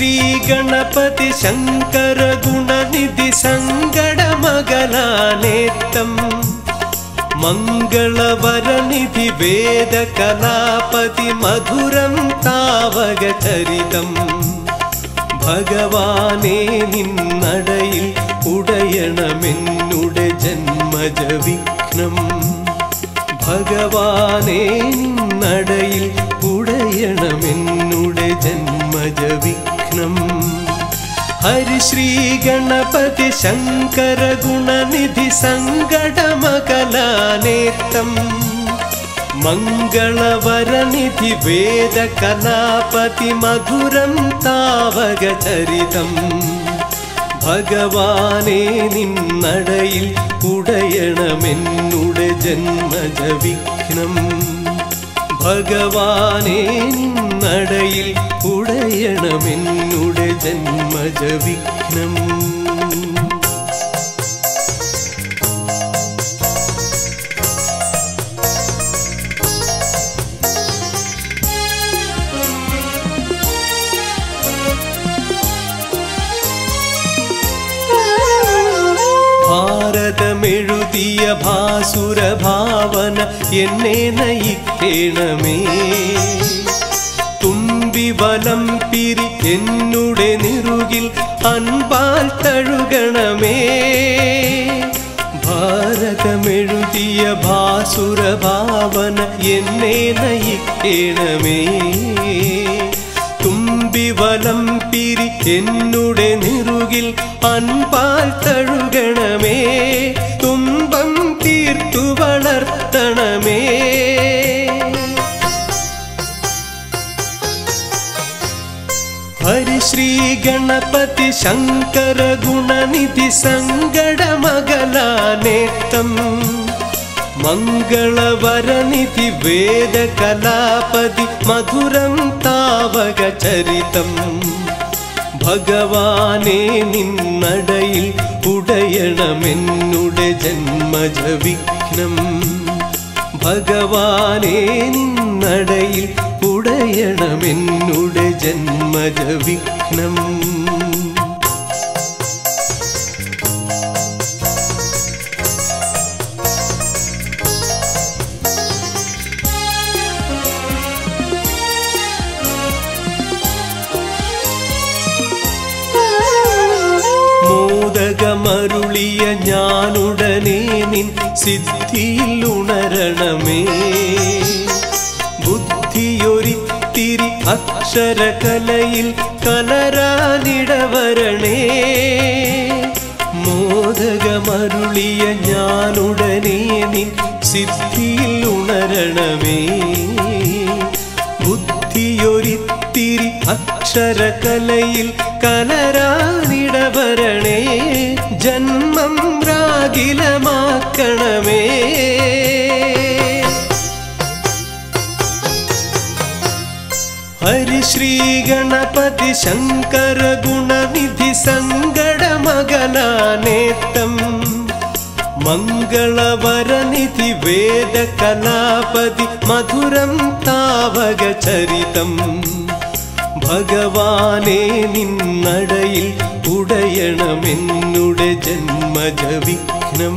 ഹരിശ്രീഗണപതി ശങ്കര ഗുണനിധി സങ്കടമകലാനേത്തം മംഗളവരനിധി വേദകലാപതി മധുരം താവകചരിതം ഭഗവാനേ നിന്നടയിൽ ഉടയണമെന്നുടെ ജന്മജ വിഘ്നം ഭഗവാനേ നിന്നടയിൽ ഉടയണമെന്നുടെ ജന്മജ വിഘ്നം ഹരിശ്രീ ഗണപതി ശങ്കര ഗുണനിധി സങ്കടമകലാനേത്തം മംഗളവരനിധി വേദകലാപതി മധുരം താവകചരിതം ഭഗവാനേ നിന്നടയിൽ ഉടയണമെന്നുടെ ജന്മജ വിഘ്നം ഭഗവാനേ നിന്നടയിൽ ഉടയണമെന്നുടെ ജന്മജ വിഘ്നം ഭാരതമെഴുതിയ ഭാസുര ഭാവന എന്നെ നയിക്കേണമേ തുമ്പി വലം പിരി എന്നുടെ നിറുകിൽ അൻപാൽ തഴുകണമേ ഭാരതമെഴുതിയ ഭാസുര ഭാവന എന്നെ നയിക്കേണമേ തുമ്പി വലം പിരി എന്നുടെ നിറുകിൽ അൻപാൽ തഴുകണമേ തുമ്പം തീർത്തു വളർത്തണമേ ഹരിശ്രീ ഗണപതി ശങ്കര ഗുണനിധി സങ്കടമകലാനേത്തം മംഗളവരനിധി വേദകലാപതി മധുരം താവകചരിതം ഭഗവാനേ നിന്നടയിൽ ഉടയണമെന്നുടെ ജന്മജ വിഘ്നം ഭഗവാനേ നിന്നടയിൽ ഉടയണമെന്നുടെ ജന്മജ വിഘ്നം മോദകമരുളിയ ഞാനുടനെ നിൻ സിദ്ധിയിൽ ഉണരണമേ ബുദ്ധിയൊരിത്തിരി അക്ഷരകലയിൽ കലരാനിടവരണേ മോദകമരുളിയ ഞാനുടനെ നിൻ സിദ്ധിയിൽ ഉണരണമേ ബുദ്ധിയൊരിത്തിരി അക്ഷരകലയിൽ കലരാനിടവരണേ ജന്മം രാഗിലമാക്കണമേ ഹരിശ്രീ ഗണപതി ശങ്കര ഗുണനിധി സങ്കടമകലാനേത്തം മംഗളവരനിധി വേദകലാപതി മധുരം താവകചരിതം ഭഗവാനേ നിന്നടയിൽ ഉടയണമെന്നുടെ ജന്മജ വിഘ്നം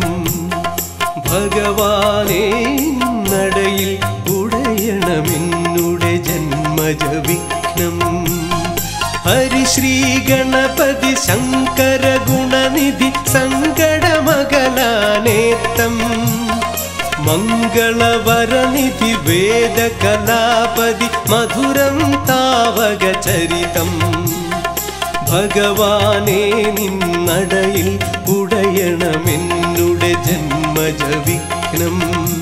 ഭഗവാനേ നിന്നടയിൽ ഉടയണമെന്നുടെ ജന്മജ വിഘ്നം ഹരിശ്രീ ഗണപതി ശങ്കര ഗുണനിധി സങ്കടമകലാനേത്തം മംഗളവരനിധി വേദകലാപതി മധുരം താവകചരിതം ഭഗവാനേ നിന്നടയിൽ ഉടയണമെന്നുടെ ജന്മജ വിഘ്നം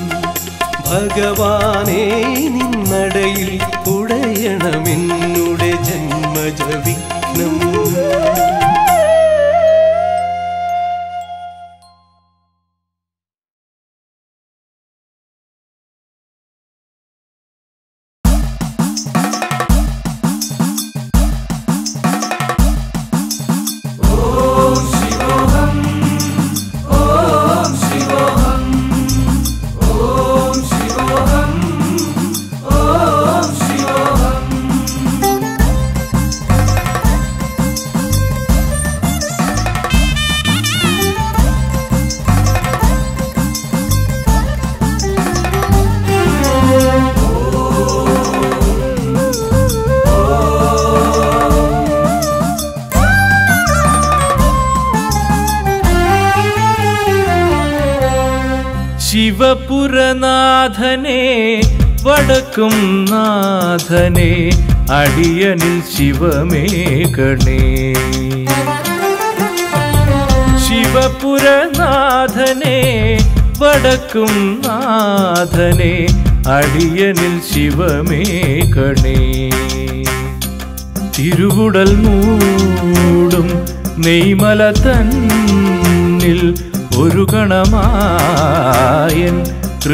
ഭഗവാനേ നിന്നടയിൽ ഉടയണമെന്നുടെ ജന്മജ വിഘ്നം ഓം ശിവപുരനാഥനെ വടക്കും നാഥനെ അടിയനിൽ ശിവമേകണേ ശിവപുരനാഥനെ വടക്കും നാഥനെ അടിയനിൽ ശിവമേകണേ തിരുവുടൽ മൂടും നെയ്മല തന്നിൽ ഒരു ഗണമായൻ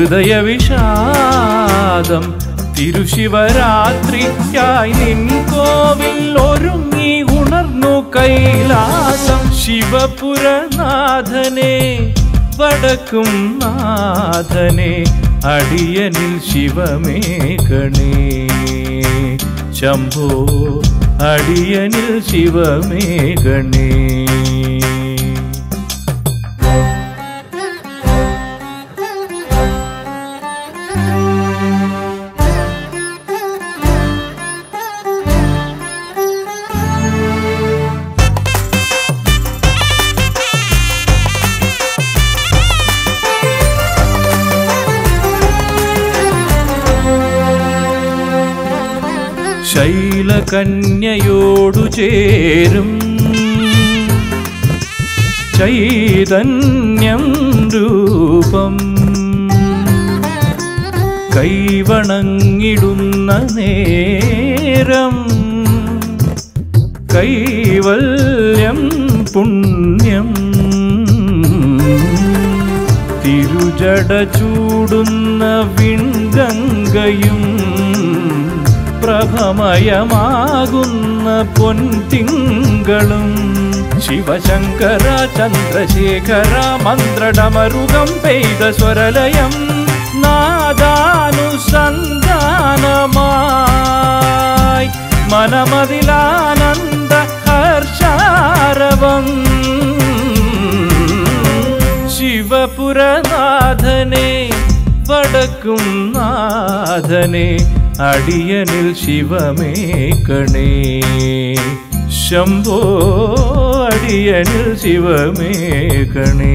ഹൃദയവിഷാദം തിരുശിവരാത്രിക്കായി നിൻ കോവിൽ ഒരുങ്ങി ഉണർന്നു കൈലാസം ശിവപുരനാഥനെ വടക്കും നാഥനെ അടിയനിൽ ശിവമേകണേ ശംഭോ അടിയനിൽ ശിവമേകണേ ശൈലകന്യയോടു ചേരും ചൈതന്യം രൂപം കൈവണങ്ങിടുന്ന നേരം കൈവല്യം പുണ്യം തിരുജട ചൂടുന്ന വിൺഗംഗയും പ്രഭമയമാകുന്ന പൊൻതിങ്കളും ശിവശങ്കര ചന്ദ്രശേഖര മന്ത്രടമരുകം പെയ്ത സ്വരലയം നാദാനുസന്ധാനമായി മനമതിലാനന്ദ ഹർഷാരവം ശിവപുരനാഥനെ വടക്കും നാഥനെ അടിയനിൽ ശിവമേകണേ ശംഭോ അടിയനിൽ ശിവമേകണേ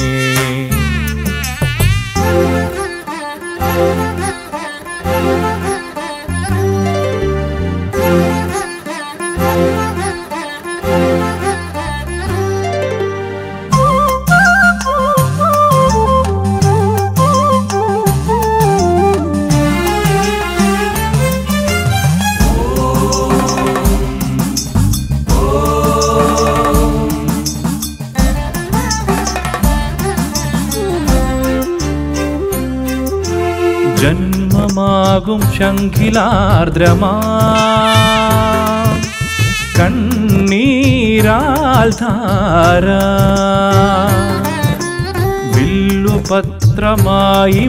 ജന്മമാകും ശങ്കിലാർദ്രമാ കണ്ണീരാൽ ധാര വില്ലുപത്രമായി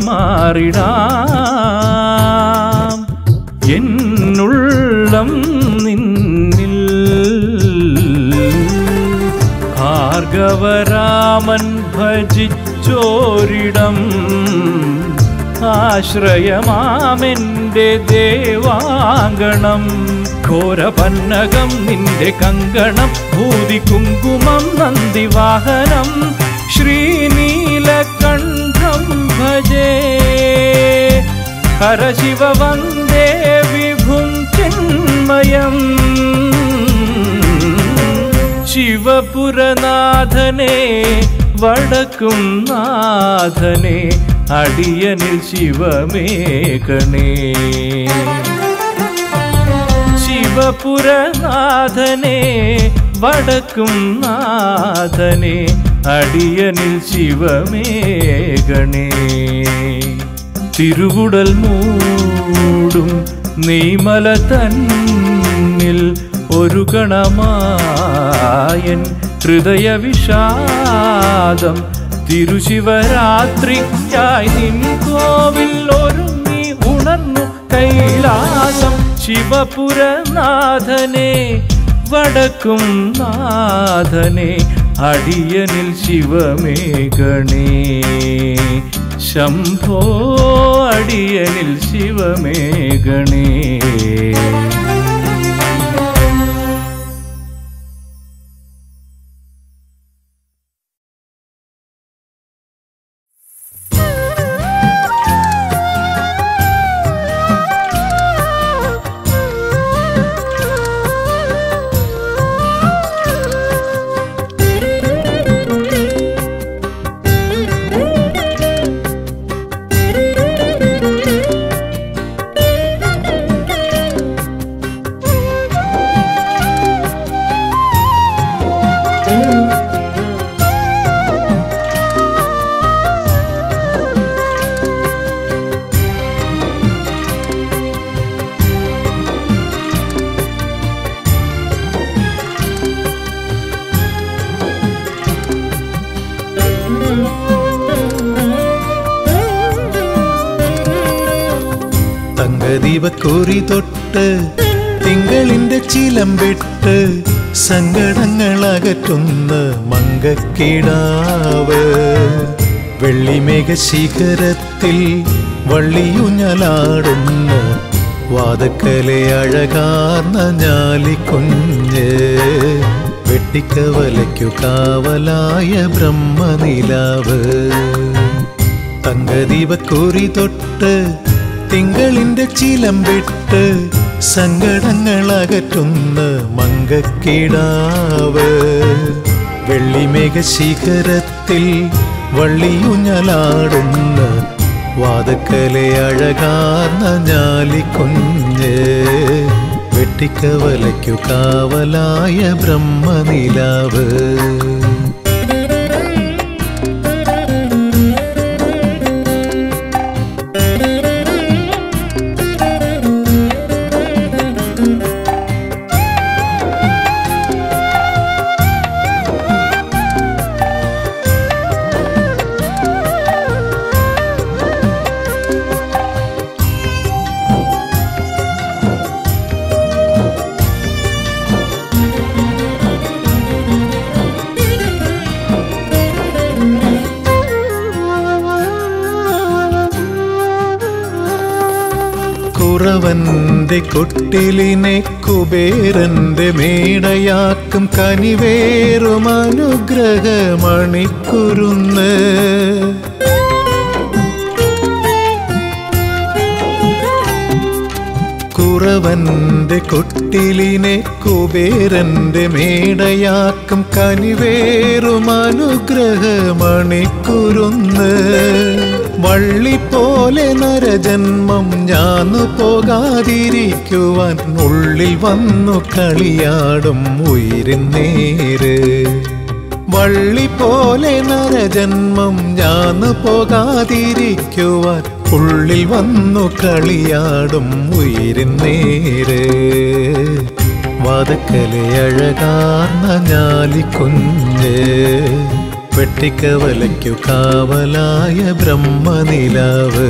മാറിടാം എന്നുള്ളം നിന്നിൽ ഭാർഗവരാമൻ ഭജിച്ചോരിടം ആശ്രയമാമെന്റെ ദേവാങ്കണം ഘോരപന്നകം നിന്റെ കങ്കണം ഭൂതി കുങ്കുമം നന്ദിവാഹനം ശ്രീനീലകണ്ഠം ഭജേ ഹരശിവ വന്ദേ വിഭും ചിന്മയം ശിവപുരനാഥനെ വടക്കും നാഥനെ അടിയനിൽ ശിവമേകണേ ശിവപുരനാഥനെ വടക്കും നാഥനെ അടിയനിൽ ശിവമേകണേ തിരുവുടൽ മൂടും നെയ്മല തന്നിൽ ഒരു ഗണമായൻ ഹൃദയവിഷാദം തിരുശിവരാത്രിക്കായി നിൻ കോവിൽ ഒരുങ്ങി ഉണർന്നു കൈലാസം ശിവപുരനാഥനെ വടക്കും നാഥനെ അടിയനിൽ ശിവമേകണേ ശംഭോ അടിയനിൽ ശിവമേകണേ Thank you. തങ്കദീപക്കുറി തൊട്ട് തിങ്കളിന്റെ ചിലമ്പിട്ട് സങ്കടങ്ങൾ അകറ്റുന്ന മങ്കക്കിടാവ് വെള്ളിമേഘ ശിഖരത്തിൽ വള്ളിയുഞ്ഞലാടുന്ന വാതക്കലെ അഴകാർന്ന ഞാലിക്കുഞ്ഞ് വെട്ടിക്കവലയ്ക്കു കാവലായ ബ്രഹ്മനിലാവ് തങ്കദീപക്കുറി തൊട്ട് തിങ്കളിന്റെ ചിലമ്പിട്ട് സങ്കടങ്ങൾ അകറ്റുന്ന മങ്കക്കിടാവ് വെള്ളിമേഘ ശിഖരത്തിൽ വള്ളിയുഞ്ഞലാടുന്ന വാതക്കലെ അഴകാർന്ന ഞാലിക്കുഞ്ഞ് വെട്ടിക്കവലയ്ക്കു കാവലായ ബ്രഹ്മനിലാവ് കുറവന്റെ കൊട്ടിലിനെ കുബേരന്റെ മേടയാക്കും കനിവേറും അനുഗ്രഹമണിക്കുരുന്ന് കുറവന്റെ കൊട്ടിലിനെ കുബേരന്റെ മേടയാക്കും കനിവേറും അനുഗ്രഹമണിക്കുരുന്ന് വള്ളി പോലെ നരജന്മം ഞാന്നു പോകാതിരിക്കുവാൻ ഉള്ളിൽ വന്നു കളിയാടും ഉയരിൻ നേര് വള്ളി പോലെ നരജന്മം ഞാന്നു പോകാതിരിക്കുവാൻ ഉള്ളിൽ വന്നു കളിയാടും ഉയരിൻ നേര് വാതക്കലെ അഴകാർന്ന ഞാലിക്കുഞ്ഞ് വെട്ടിക്കവലയ്ക്കു കാവലായ ബ്രഹ്മനിലാവ്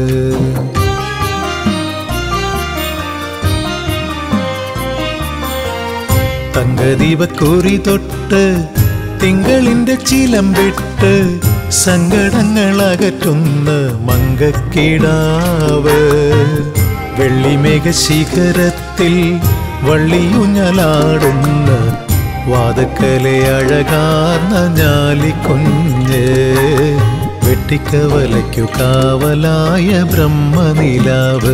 തങ്കദീപക്കുറി തൊട്ട് തിങ്കളിന്റെ ചിലമ്പിട്ട് സങ്കടങ്ങൾ അകറ്റുന്ന മങ്കക്കിടാവ് വെള്ളിമേഘ ശിഖരത്തിൽ വള്ളിയുഞ്ഞലാടുന്ന വാതക്കലെ അഴകാർന്ന ഞാലിക്കുഞ്ഞ് വെട്ടിക്കവലയ്ക്കു കാവലായ ബ്രഹ്മനിലാവ്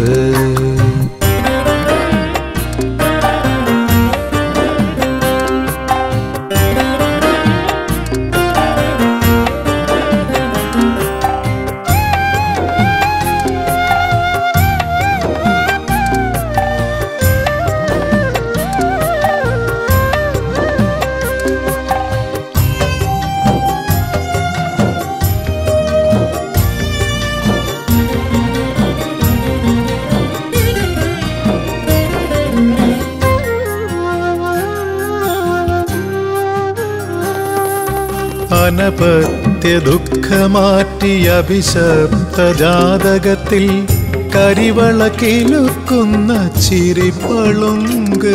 അനപത്യ ദുഃഖമാറ്റി അഭിശപ്ത ജാതകത്തിൽ കരിവള കിലുക്കുന്ന ചിരിപ്പളുങ്ക്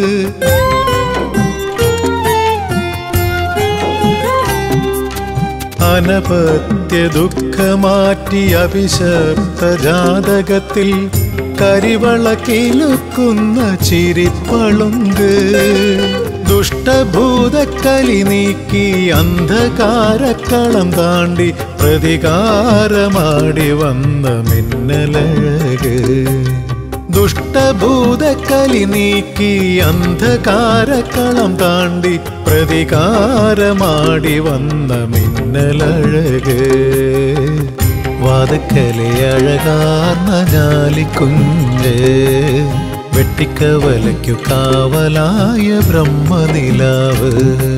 അനപത്യ ദുഃഖമാറ്റി അഭിശപ്ത ജാതകത്തിൽ കരിവള കിലുക്കുന്ന ചിരിപ്പളുങ്ക് ദുഷ്ടഭൂതക്കലി നീക്കി അന്ധകാരക്കളം താണ്ടി പ്രതികാരമാടി വന്ന മിന്നലഴക് ദുഷ്ടഭൂതക്കലി നീക്കി അന്ധകാരക്കളം താണ്ടി പ്രതികാരമാടി വന്ന മിന്നലഴക് വാതക്കലെ അഴകാർന്ന ഞാലിക്കുഞ്ഞ് വെട്ടിക്കവലയ്ക്കു കാവലായ ബ്രഹ്മനിലാവ്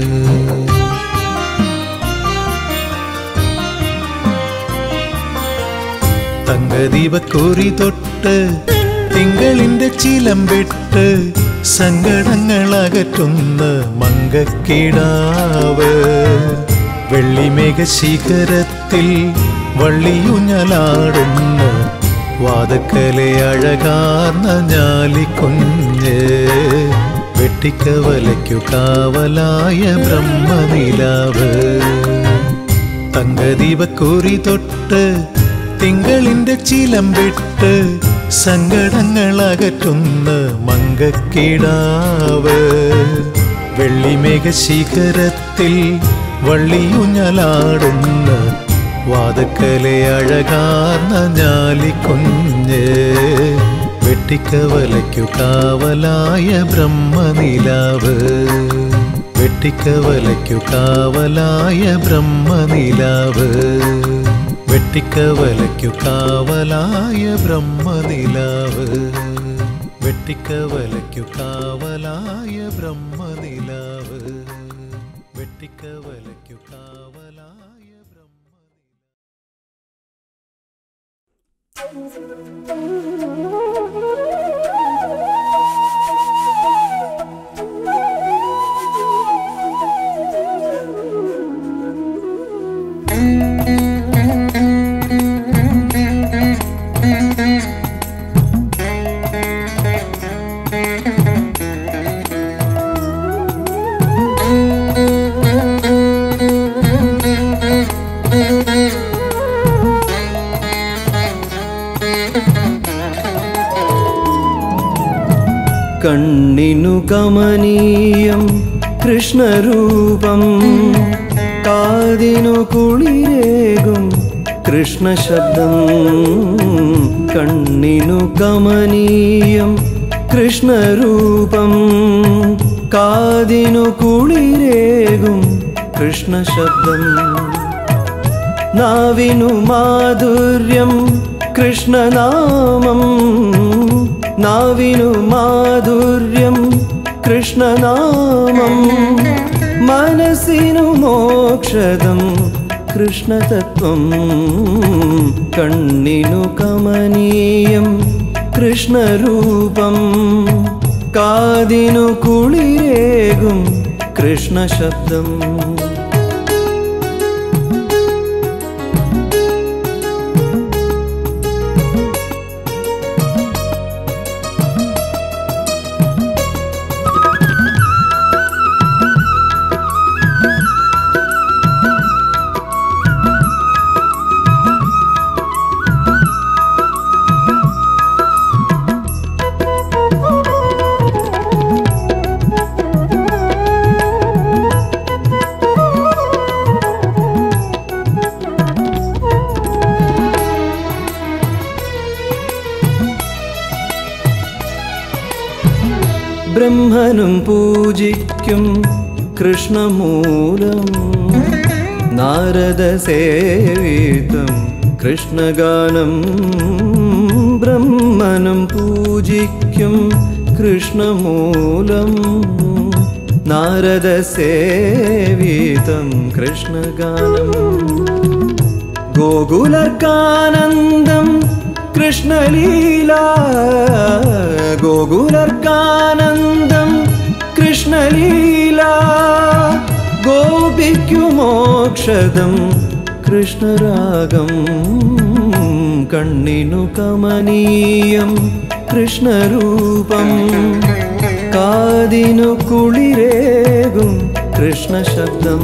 തങ്കദീപക്കുറി തൊട്ട് തിങ്കളിന്റെ ചിലമ്പിട്ട് സങ്കടങ്ങൾ അകറ്റുന്ന മങ്കക്കിടാവ് വെള്ളിമേഘ ശിഖരത്തിൽ വള്ളിയുഞ്ഞലാടുന്ന വാതക്കലെ അഴകാർന്ന ഞാലിക്കുഞ്ഞ് വെട്ടിക്കവലയ്ക്കു കാവലായ ബ്രഹ്മനിലാവ് തങ്കദീപക്കുറി തൊട്ട് തിങ്കളിന്റെ ചിലമ്പിട്ട് സങ്കടങ്ങളകറ്റുന്ന മങ്കക്കിടാവ് വെള്ളിമേഘ ശിഖരത്തിൽ വള്ളിയുഞ്ഞലാടുന്ന വാതക്കലെ അഴകാർന്ന ഞാലിക്കുഞ്ഞ് വെട്ടിക്കവലയ്ക്കു കാവലായ ബ്രഹ്മനിലാവ് വെട്ടിക്കവലയ്ക്കു കാവലായ ബ്രഹ്മനിലാവ് വെട്ടിക്കവലയ്ക്കു കാവലായ ബ്രഹ്മനിലാവ് വെട്ടിക്കവലയ്ക്കു കാവലായ ബ്രഹ്മനിലാവ് വെട്ടിക്കവലയ്ക്കു കാവലായ ബ്രഹ്മ കണ്ണിനു കമനീയം കൃഷ്ണരൂപം കാതിനു കുളിരേകും കൃഷ്ണശബ്ദം കണ്ണിനു കമനീയം കൃഷ്ണരൂപം കാതിനു കുളിരേകും കൃഷ്ണശബ്ദം നാവിനു മാധുര്യം കൃഷ്ണനാമം നാവിനു മാധുര്യം കൃഷ്ണനാമം മനസ്സിനു മോക്ഷദം കൃഷ്ണതത്വം കണ്ണിനു കമനീയം കൃഷ്ണരൂപം കാതിനു കുളിരേകും കൃഷ്ണശബ്ദം ബ്രഹ്മനും പൂജിക്കും കൃഷ്ണമൂലം നാരദ സേവിതം കൃഷ്ണഗാനം ബ്രഹ്മനും പൂജിക്കും കൃഷ്ണമൂലം നാരദ സേവിതം കൃഷ്ണഗാനം ഗോകുലർക്കാനന്ദം കൃഷ്ണലീല ഗോകുലർക്കാനന്ദം കൃഷ്ണലീല ഗോപിക്കുമോക്ഷദം കൃഷ്ണരാഗം കണ്ണിനു കമനീയം കൃഷ്ണരൂപം കാതിനു കുളിരേകും കൃഷ്ണശബ്ദം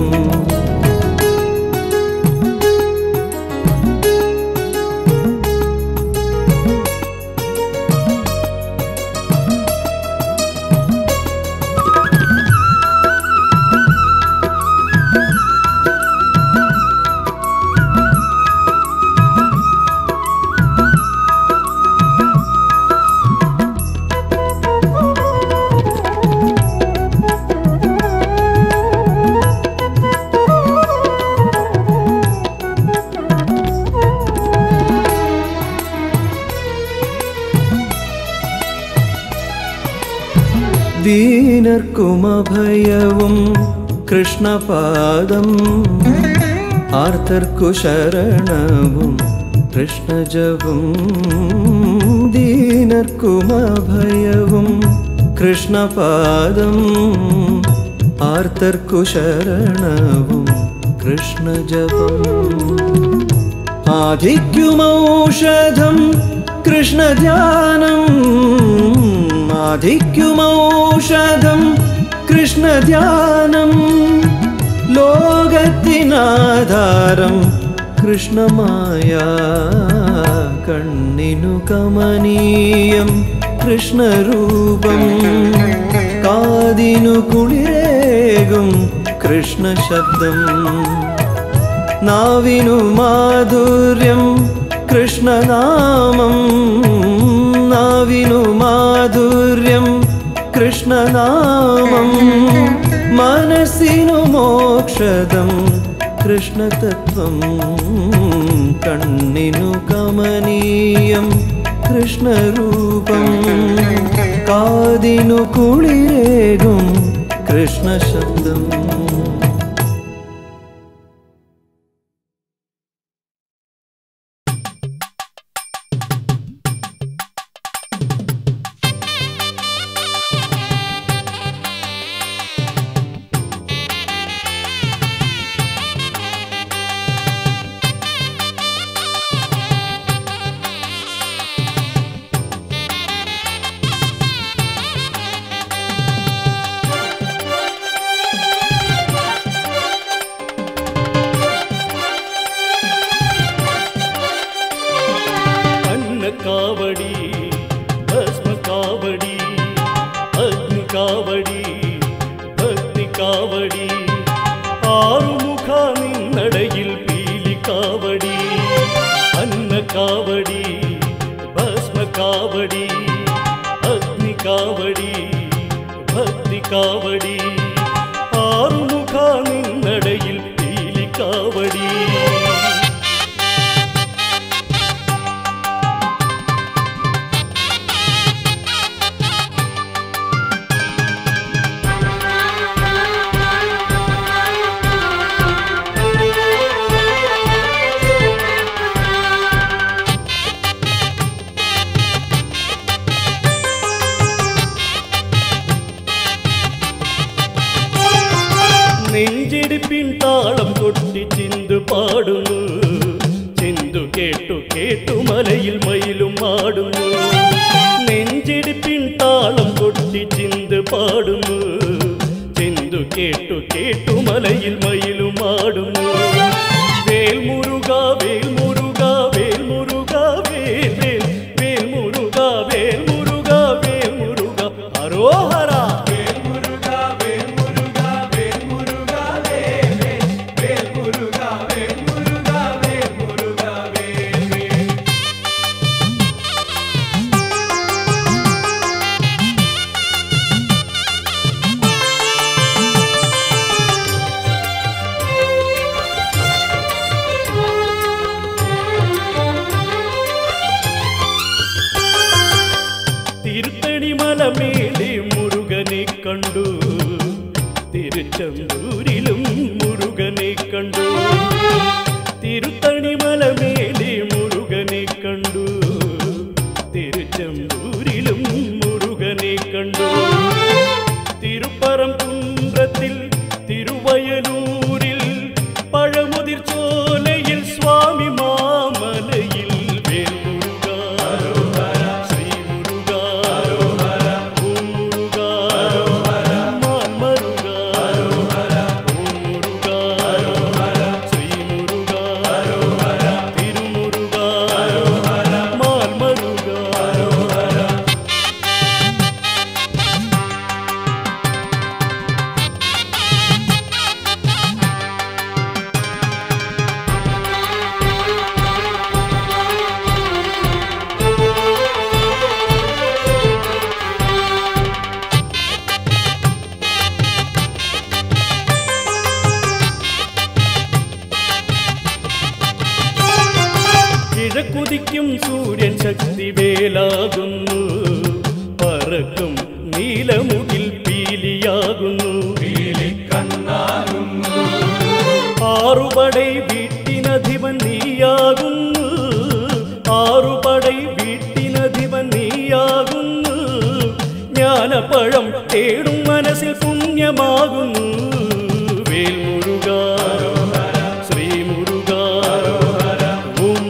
ദീനർക്കുമഭയവും കൃഷ്ണപാദം ആർത്തർക്കു ശരണവും കൃഷ്ണജവും ദീനർക്കുമഭയവും കൃഷ്ണപാദം ആർത്തർക്കു ശരണവും കൃഷ്ണജപം ആധിക്യുമൗഷധം കൃഷ്ണധ്യാനം ആധിക്യുമൗഷധം കൃഷ്ണധ്യാനം ലോകത്തിനാധാരം കൃഷ്ണമായ കണ്ണിനു കമനീയം കൃഷ്ണരൂപം കാതിനു കുളിരേകും കൃഷ്ണശബ്ദം നാവിനു മാധുര്യം കൃഷ്ണനാമം നാവിനു മാധുര്യം കൃഷ്ണനാമം മനസ്സിനു മോക്ഷദം കൃഷ്ണതത്വം കണ്ണിനു കമനീയം കൃഷ്ണരൂപം കാതിനു കുളിരേകും കൃഷ്ണശബ്ദം ಅನ್ನಕಾವಡಿ ಭಸ್ಮ ಕಾವಡಿ ಅಗ್ನಿ ಕಾವಡಿ ಭಕ್ತಿ ಕಾವಡಿ ಆರುಮುಖ ನಿನ್ನಡೆയിൽ ಪೀಲಿ ಕಾವಡಿ ಅನ್ನ ಕಾವಡಿ ಭಸ್ಮ ಕಾವಡಿ ಅಗ್ನಿ ಕಾವಡಿ ಭಕ್ತಿ ಕಾವಡಿ ಆರುಮುಖ ನಿನ್ನಡೆയിൽ ಪೀಲಿ ಕಾವಡಿ നെഞ്ചിടിപ്പിൻ താളം കൊട്ടി ചിന്തു പാടുന്നു ചിന്തു കേട്ടു കേട്ടു മലയിൽ മയിലും ആടുന്നു നെഞ്ചിടിപ്പിൻ താളം കൊട്ടി ചിന്തു പാടുന്നു ചിന്തു കേട്ടു കേട്ടു മലയിൽ മയിലും ആടുന്നു വേൽമുരുക വേൽമുരുക വേൽമുരുക വേൽ വേൽ വേൽമുരുക വേൽമുരുക വേൽമുരുക ഹരോഹര തിരുത്തണിമല മേലെ മുരുകനെ കണ്ടു തിരുച്ചെന്തൂരിലും മുരുകനെ കണ്ടു തിരുത്തണിമല മേലെ മുരുകനെ കണ്ടു തിരുച്ചെന്തൂരിലും മുരുകനെ കണ്ടു തിരുപ്പറം കുன்றത്തിൽ തിരുവയലൂരിൽ പഴമുതിർ ചോലയിൽ സ്വാമി മാമലയിൽ വേൽമുരുക ശ്രീമുരുക ഓം മുരുക മാൻമരുക ഓം മുരുക ശ്രീമുരുക തിരുമുരുക മാൻമരുക കിഴക്കുതിക്കും സൂര്യൻ ശക്തി വേലാകുന്നു പറക്കും നീലമുകിൽ പീലിയാകുന്നു ആറുപടൈ വീട്ടിനധിപൻ നീയാകുന്നു ആറുപടൈ വീട്ടിനധിപൻ നീയാകുന്നു ജ്ഞാനപ്പഴം തേടും മനസ്സിൽ പുണ്യമാകുന്നു വേൽമുരുക ശ്രീമുരുക ഓം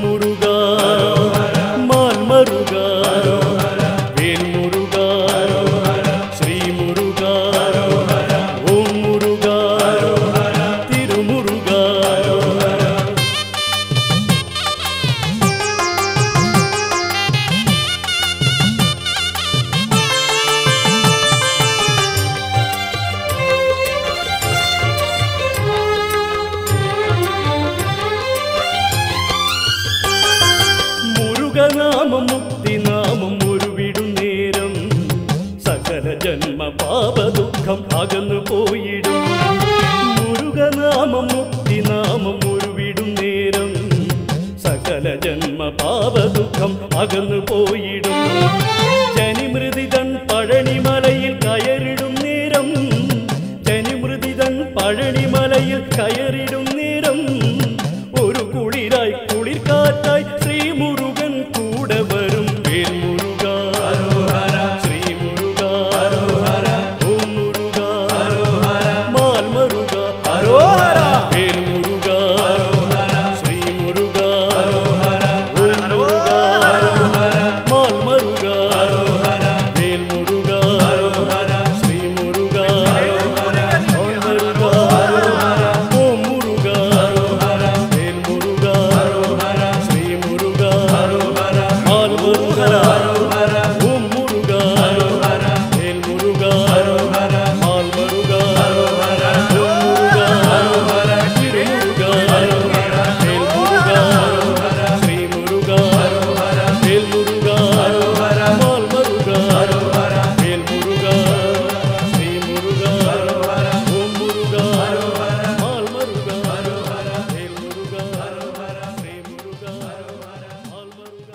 നാമം മുക്തിനാമം ഉരുവിടും നേരം സകല ജന്മ പാപ ദുഃഖം അകന്നു പോയിടും മുരുകനാമം മുക്തിനാമം ഉരുവിടും നേരം സകല ജന്മ പാപ ദുഃഖം അകന്നു പോയിടും ജനിമൃതിതൻ പഴനിമലയിൽ കയറിടും നേരം ജനിമൃതിതൻ പഴനിമലയിൽ കയറിടും നേരം ഒരു കുളിരായി കുളിർക്കാറ്റായി ശ്രീമുരുകൻ കൂടെ വരും വേൽമുരുക ശ്രീ മുരുക ഓം മുരുക മാൽമരുക വേൽമുരുക ശ്രീ മുരുക ഓം മുരുക മാൽമരുക വേൽമുരുക ശ്രീ മുരുക മാൽമരുക ഓം മുരുക വേൽമുരുക ശ്രീ മുരുക മാൽമരുക ഓം മുരുക വേൽമുരുക മാൽമരുക ഓം മുരുക തിരുമുരുക വേൽമുരുക ശ്രീ മുരുക വേൽമുരുക മാൽമരുക വേൽമുരുക ശ്രീ മുരുക ഓം മുരുക മാൽമരുക വേൽമുരുക ശ്രീ മുരുക മാൽമരുക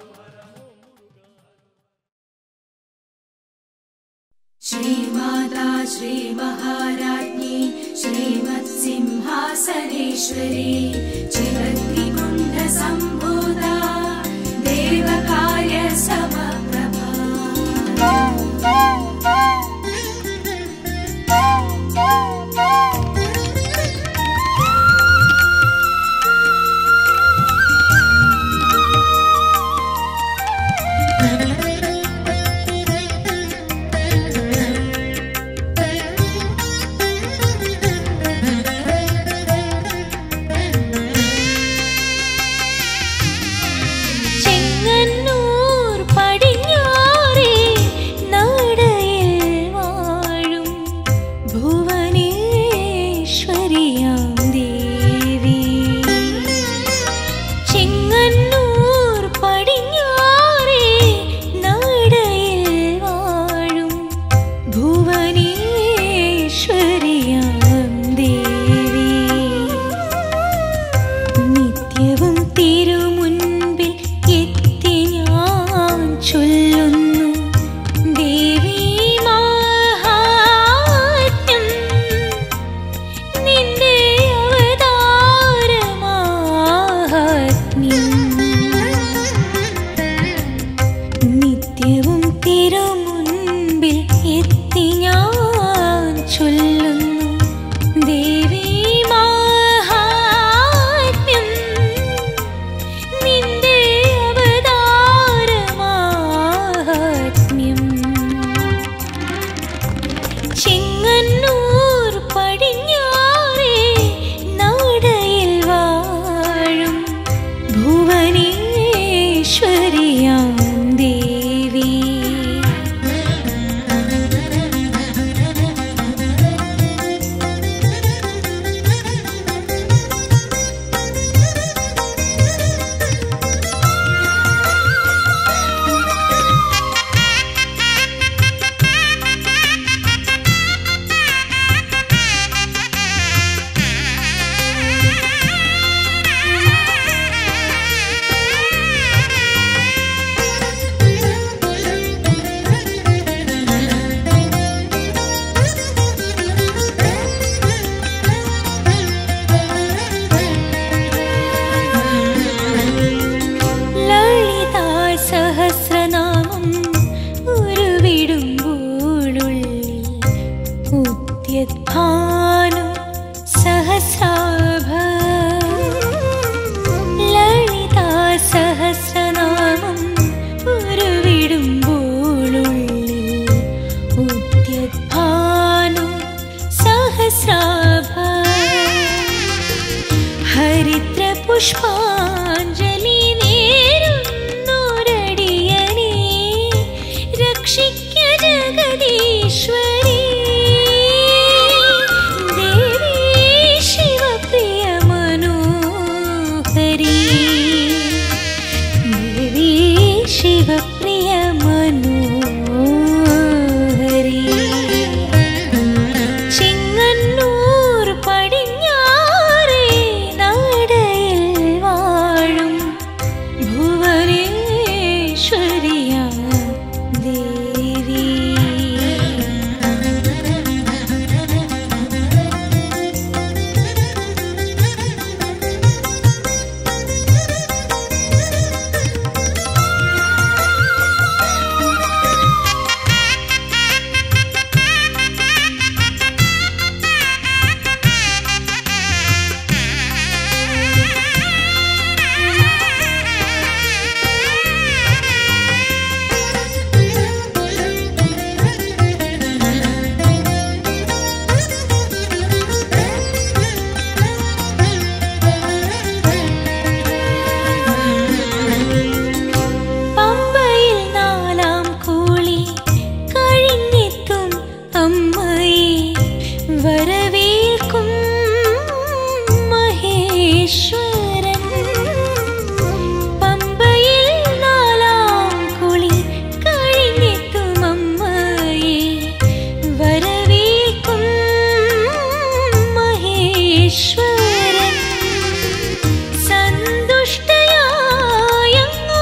श्रीमाता श्रीमहाराज्ञी श्रीमत्सिंहासनेश्वरी चिरग्निकुण्डसम्भूता देवकार्य ചെങ്ങന്നൂർ പടിഞ്ഞാറേ നടയിൽ വാഴും ഭുവനേശ്വരിയാം ദേവി ചെങ്ങന്നൂർ പടിഞ്ഞാറേ നടയിൽ വാഴും ഭുവനേശ്വരിയാം ദേവി നിത്യവും തിരുമുൻപിൽ എത്തി ഞാൻ ചൊല്ലുന്നു ദേവി മാഹാത്മ്യം നിന്റെ അവതാരമാഹാത്മ്യം നിത്യവും തിരുമുൻപിൽ എത്തി ഞാൻ ചൊല്ലുന്നു ദേവി മാഹാത്മ്യം നിന്റെ അവതാരമാഹാത്മ്യം ചെങ്ങന്നൂർ പടിഞ്ഞാറേ നടയിൽ വാഴും ഭുവനേശ്വരിയാം ദേവി ലളിതാ സഹസ്രനാമം ഉരുവിടുമ്പോഴുള്ളിൽ ഉദ്യദ്ഭാനു സഹസ്രാഭ ലളിതാ സഹസ്രനാമം ഉരുവിടുമ്പോഴുള്ളിൽ ഉദ്യദ്ഭാനു സഹസ്രാഭ ഹരിദ്ര പുഷ്പാഞ്ജലി നേരുന്നൊരടിയനെ രക്ഷിക്ക ജഗദീശ്വരി ദേവി ശിവപ്രിയ മനോഹരി ദേവി സന്തുഷ്ടയായങ്ങു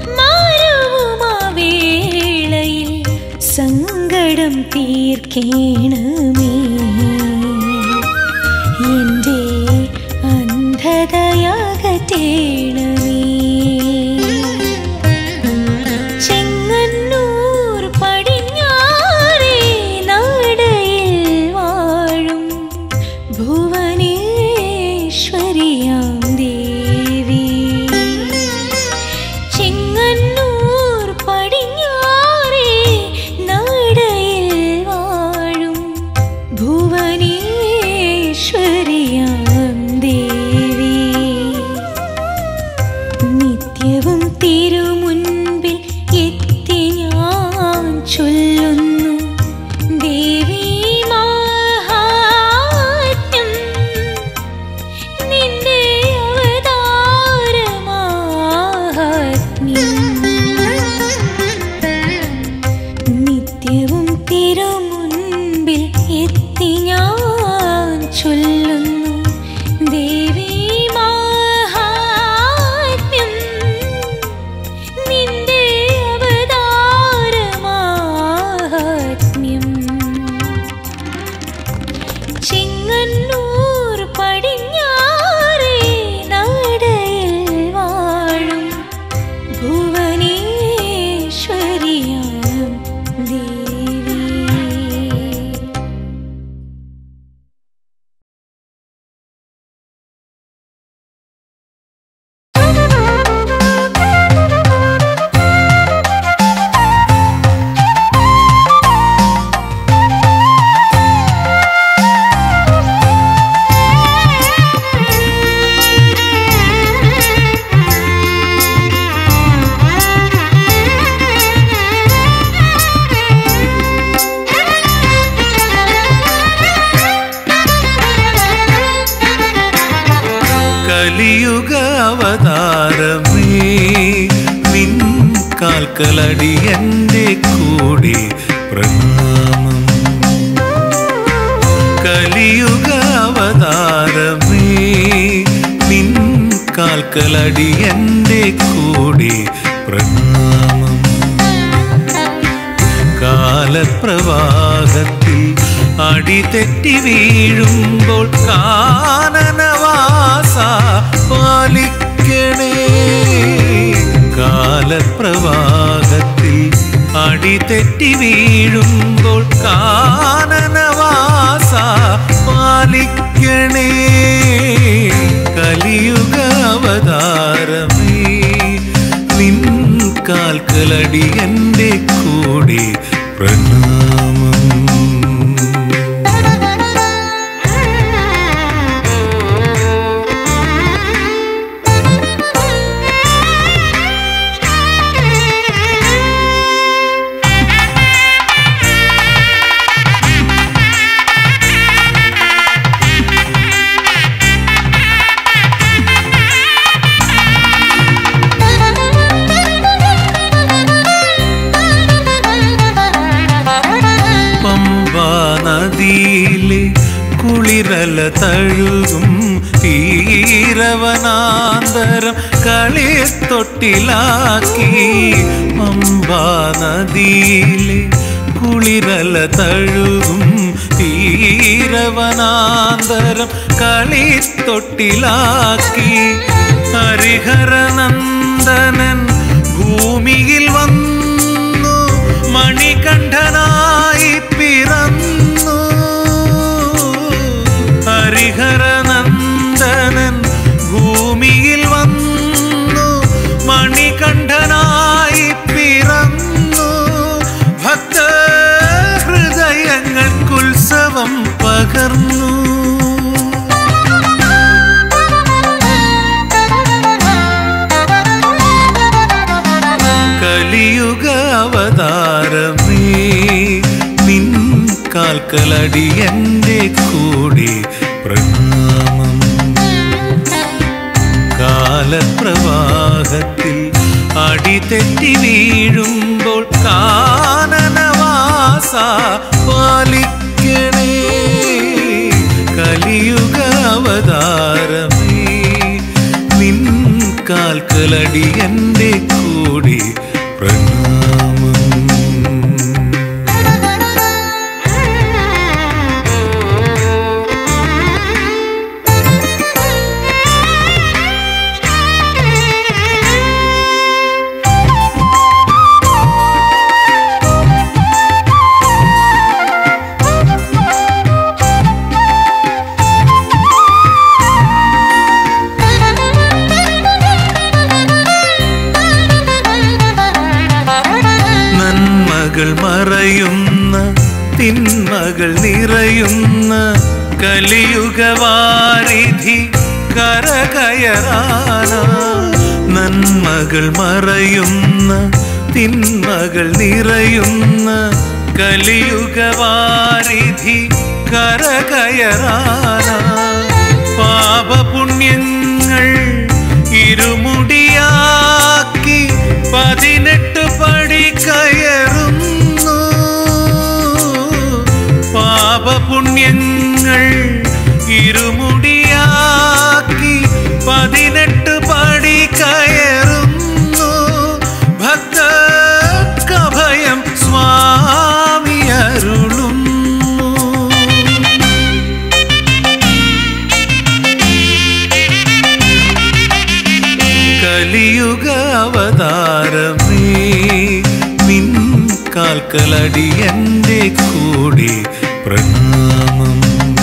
മാറുവുമാവേളയിൽ സങ്കടം തീർക്കേണമേ എൻ്റെ അന്ധതയാകറ്റേണമേ ചെങ്ങന്നൂർ പടിഞ്ഞാറേ നടയിൽ വാഴും ഭുവനേശ്വരിയാം ദേവി ചെങ്ങന്നൂർ പടിഞ്ഞാറേ നടയിൽ വാഴും ഭുവനേശ്വരിയാം ദേവി നിത്യവും തിരുമുൻപിൽ എത്തി ഞാൻ ചൊല്ലുന്നു ദേവി മാഹാത്മ്യം നിന്റെ അവതാരമാഹാത്മ്യം നിത്യവും തിരുമുൻപിൽ എത്തി ഞാൻ ചൊല്ലുന്നു ദേവി മാഹാത്മ്യം നിന്റെ അവതാരമാഹാത്മ്യം ചിങ്ങന്നൂർ പടിഞ്ഞാറേ നടയിൽ വാഴും ഭുവനേശ്വരിയാം ദേവി കലിയുഗ അവതാരമേ നിൻ കാൽക്കലടി എൻ്റെ കൂടെ പ്രണാമം കലിയുഗ അവതാരമേ നിൻ കാൽക്കലടി എൻ്റെ കൂടെ പ്രണാമം കാലപ്രവാഹത്തിൽ അടിതെറ്റി വീഴുമ്പോൾ കാനനവാസ പാലിക്കണേ കാലപ്രവാഹത്തിൽ അടിതെറ്റി വീഴുമ്പോൾ കാനനവാസ പാലിക്കണേ കലിയുഗ അവതാരമേ നിൻ കാൽക്കലടി എൻ്റെ കൂടെ പ്രണാമം പമ്പാ നദിയിലെ കുളിരല തഴുകും തീരവനാന്തരം കളിത്തൊട്ടിലാക്കി പമ്പാ നദിയിലെ കുളിരല തഴുകും തീരവനാന്തരം കളിത്തൊട്ടിലാക്കി ഹരിഹരനന്ദനൻ ഭൂമിയിൽ വന്നു മണികണ്ഠനായി പിറന്നു ഹരിഹരനന്ദനൻ ഭൂമിയിൽ വന്നു മണികണ്ഠനായി പിറന്നു ഭക്ത ഹൃദയങ്ങൾക്കുത്സവം പകർന്നു കലിയുഗ അവതാരമേ നിൻ കാൽക്കലടി എൻ്റെ കൂടെ പ്രണാമം കാലപ്രവാഹത്തിൽ അടിതെറ്റി വീഴുമ്പോൾ കാനനവാസ പാലിക്കണേ കലിയുഗ അവതാരമേ നിൻ കാൽക്കലടി എൻ്റെ കൂടി പ്രണാമം നന്മകൾ മറയുന്ന തിന്മകൾ നിറയുന്ന കലിയുഗവാരിധി കരകയറാന നന്മകൾ മറയുന്ന തിന്മകൾ നിറയുന്ന കലിയുഗവാരിധി കരകയറാന പാപപുണ്യങ്ങൾ ഇരുമുടിയാക്കി പതിനെട്ട് പടി കയറുന്നു പാപപുണ്യങ്ങൾ ഇരുമുടിയാക്കി പതിനെട്ട് പടി കയറുന്നു ഭക്തർക്കഭയം സ്വാമി അരുളുന്നു കലിയുഗ അവതാരമേ നിൻ കാൽക്കലടി എൻ്റെ കൂടി പ്രണാമം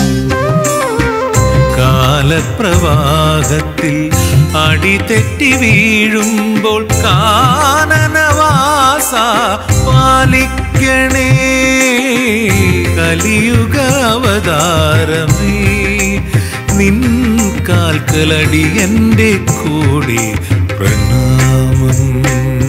കാലപ്രവാഹത്തിൽ അടിതെറ്റി വീഴുമ്പോൾ കാനനവാസ പാലിക്കണേ കലിയുഗ അവതാരമേ നിൻ കാൽക്കലടി എൻ്റെ കൂടി പ്രണാമം